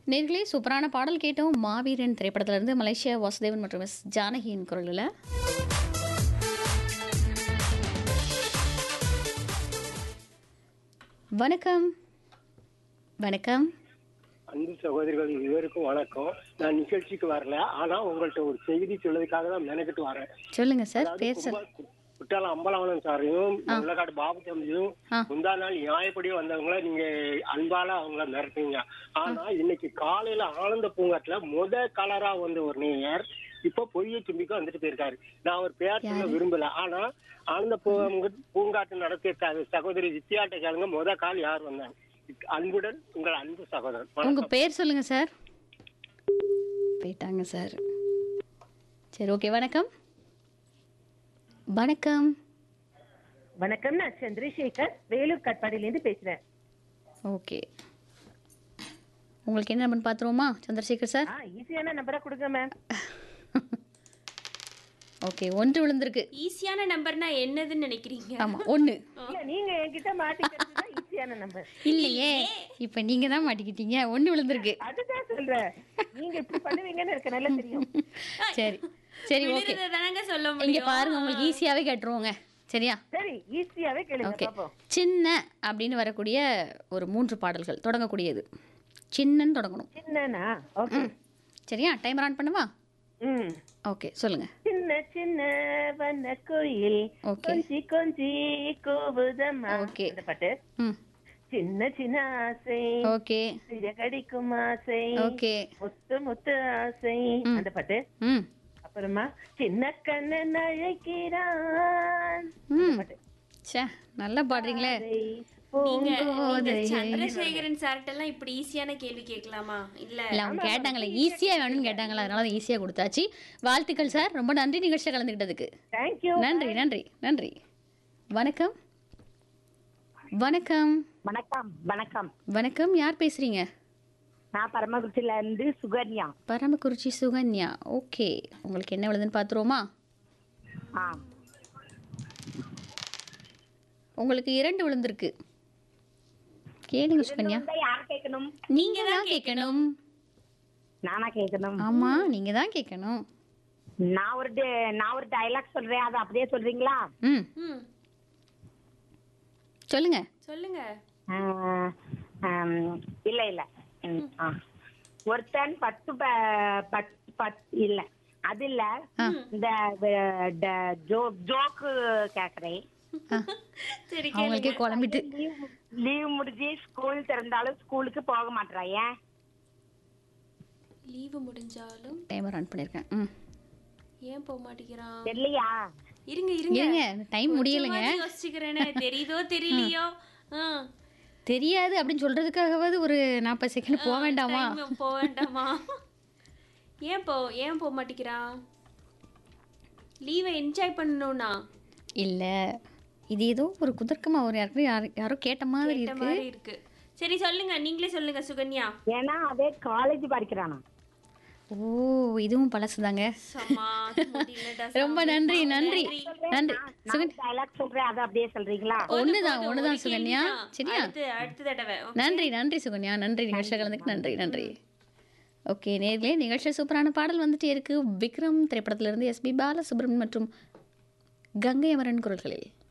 நேர்களே சூப்பரான பாடல் கேட்டோம் மாவீரன் திரைப்படத்திலிருந்து மலேசியா வாசுதேவன் மற்றும் எஸ் ஜானகியின் குரலில் வணக்கம் வணக்கம் அன்பு சகோதரிகள் இருவருக்கும் வணக்கம் நான் நிகழ்ச்சிக்கு வரல ஆனா உங்கள்ட்ட ஒரு செய்தி சொல்றதுக்காக தான் மெனக்கிட்டு வரேன் சொல்லுங்க சார் அதாவது பேர் சொல் கும்பா- குற்றாலம் அம்பலவனம் சாரையும் முள்ளக்காடு பாபு தம்பியும் ஆ. முந்தா நாள் நியாயப்படி வந்தவங்கள நீங்க அன்பால அவங்கள மிரட்டுங்க ஆனா இன்னைக்கு காலையில ஆனந்த பூங்காட்டுல முத கலரா வந்த ஒரு நேயர் இப்ப பொய்ய தும்பிக்கு வந்துட்டு போயிருக்காரு நான் ஒரு பேர் சொல்ல விரும்பல ஆனா ஆனந்த பூங்கா- பூங்காட்டு நடத்திய த- சகோதரி வித்தியாட்ட கேளுங்க முத கால் யார் வந்தாங்க அன்புடன் உங்கள் அன்பு சகோதரன் உங்க வணக்கம். பேர் சொல்லுங்க சார் போயிட்டாங்க சார் சரி ஓகே வணக்கம் வணக்கம் வணக்கம் நான் சந்திரசேகர் வேலூர் கட்பாடியிலேருந்து பேசுறேன் ஓகே உங்களுக்கு என்ன நம்பர்னு பார்த்துருவோமா சந்திரசேகர் சார் ஆ ஈஸியான நம்பரா கொடுங்க மேம் ஓகே ஒன்று விழுந்திருக்கு ஈஸியான நம்பர்னா என்னதுன்னு நினைக்கிறீங்க ஆமா ஒன்று இல்ல நீங்க என்கிட்ட மாட்டிக்கிறது தான் ஈஸியான நம்பர் இல்லையே இப்போ நீங்க தான் மாட்டிக்கிட்டீங்க ஒன்று விழுந்திருக்கு அதுதான் சொல்றேன் நீங்க இப்படி பண்ணுவீங்கன்னு எனக்கு நல்லா தெரியும் சரி சரி ஓகே விழுறத தானங்க சொல்ல இங்க முடியும் பாருங்க உங்களுக்கு ஈஸியாவே கேட்டுருவோங்க சரியா சரி ஈஸியாவே கேளுங்க ஓகே பாப்போம் சின்ன அப்படின்னு வரக்கூடிய ஒரு மூன்று பாடல்கள் தொடங்கக்கூடியது சின்னன்னு தொடங்கணும் சின்னனா ஓகே சரியா டைமர் ஆன் பண்ணவா ம் ஓகே சொல்லுங்க சின்ன சின்ன வண்ண கோயில் ஓகே. கொஞ்சி கொஞ்சி கூவுதம்மா ஓகே. அந்த பாட்டு ம் சின்ன சின்ன ஆசை ஓகே சிறகடிக்கும் ஆசை ஓகே முத்து முத்து ஆசை அந்த பாட்டு ம் அப்புறமா சின்ன கண்ணன் அழைக்கிறான் அந்த ம் பாட்டு. ச்சே நல்லா பாடுறீங்களே அதை நீங்க நீங்க பூங்கோதையே. சந்திரசேகரன் சார்ட்ட எல்லாம் இப்படி ஈஸியான கேள்வி கேட்கலாமா இல்ல இல்லை அவங்க கேட்டாங்களே ஈஸியாக வேணும்னு கேட்டாங்களா அதனால தான் ஈஸியாக கொடுத்தாச்சு வாழ்த்துக்கள் சார் ரொம்ப நன்றி நிகழ்ச்சியை கலந்துக்கிட்டதுக்கு Thank you. நன்றி நன்றி நன்றி வணக்கம் வணக்கம் வணக்கம் வணக்கம் வணக்கம் யார் பேசுறீங்க நான் பரமக்குறிச்சியில இருந்து சுகன்யா பரமக்குறிச்சி சுகன்யா ஓகே உங்களுக்கு என்ன விழுதுன்னு பார்த்துருவோமா ஆ உங்களுக்கு இரண்டு விழுந்திருக்கு கேளுங்க சுகன்யா இந்த யார் கேட்கணும் நீங்க தான் கேட்கணும் நானா கேட்கணும் ஆமா நீங்க தான் கேட்கணும் நான் ஒரு டி- நான் ஒரு டைலாக் சொல்றேன் அதை அப்படியே சொல்றீங்களா ம் ம் சொல்லுங்க சொல்லுங்க ஆ, ஆம், இல்ல இல்ல ம், ஆ. ஒருத்தன் பத்து ப- பத்- பத்- இல்ல அது இல்ல இந்த ஜோக்கு கேக்குறேன் சரி அவங்களுக்கே குழம்பிட்டு லீவ் லீவ் முடிஞ்சு ஸ்கூல் திறந்தாலும் ஸ்கூலுக்கு போக மாட்டேறா ஏன் லீவு முடிஞ்சாலும் டைமர் ஆன் பண்ணியிருக்கேன் ம் ஏன் போக மாட்டேங்கிறான் தெரியலையா இருங்க இருங்க இருங்க டைம் முடியலைங்க கொஞ்சமாவது யோசிச்சுக்கிறேனே தெரியுதோ தெரியலையோ ஆ, தெரியாது அப்படின்னு சொல்றதுக்காகவாது ஒரு நாற்பது செகண்ட் போக வேண்டாமா time போக வேண்டாமா ஏன் போ ஏன் போக மாட்டேங்கிறான் லீவை என்ஜாய் பண்ணணும்னா இல்ல இது ஏதோ ஒரு குதர்க்கமா ஒரு யாருக்கு யாரு யாரோ கேட்ட மாதிரி கேட்ட இருக்கு மாதிரி இருக்கு சரி சொல்லுங்க நீங்களே சொல்லுங்க சுகன்யா ஏன்னா அதே காலேஜ் படிக்கிறானா ஓ இதுவும் பழசுதாங்க சமா முடியலடா ரொம்ப சாமி. நன்றி நன்றி நன்றி நான் டைலாக் சொல்றேன் அதை அப்படியே சொல்றீங்களா ஒண்ணுதான் போதும், ஒண்ணுதான் ஒரு சுகன்யா கேள்விதான். சரியா அடுத்து அடுத்த தடவை okay? நன்றி நன்றி சுகன்யா நன்றி நிகழ்ச்சியில் கலந்துக்கு நன்றி நன்றி ஓகே நேர்களே நிகழ்ச்சியில் சூப்பரான பாடல் வந்துட்டே இருக்கு விக்ரம் திரைப்படத்திலிருந்து எஸ்பி பாலசுப்ரமணியன் மற்றும் கங்கை அமரன் குரல்களில்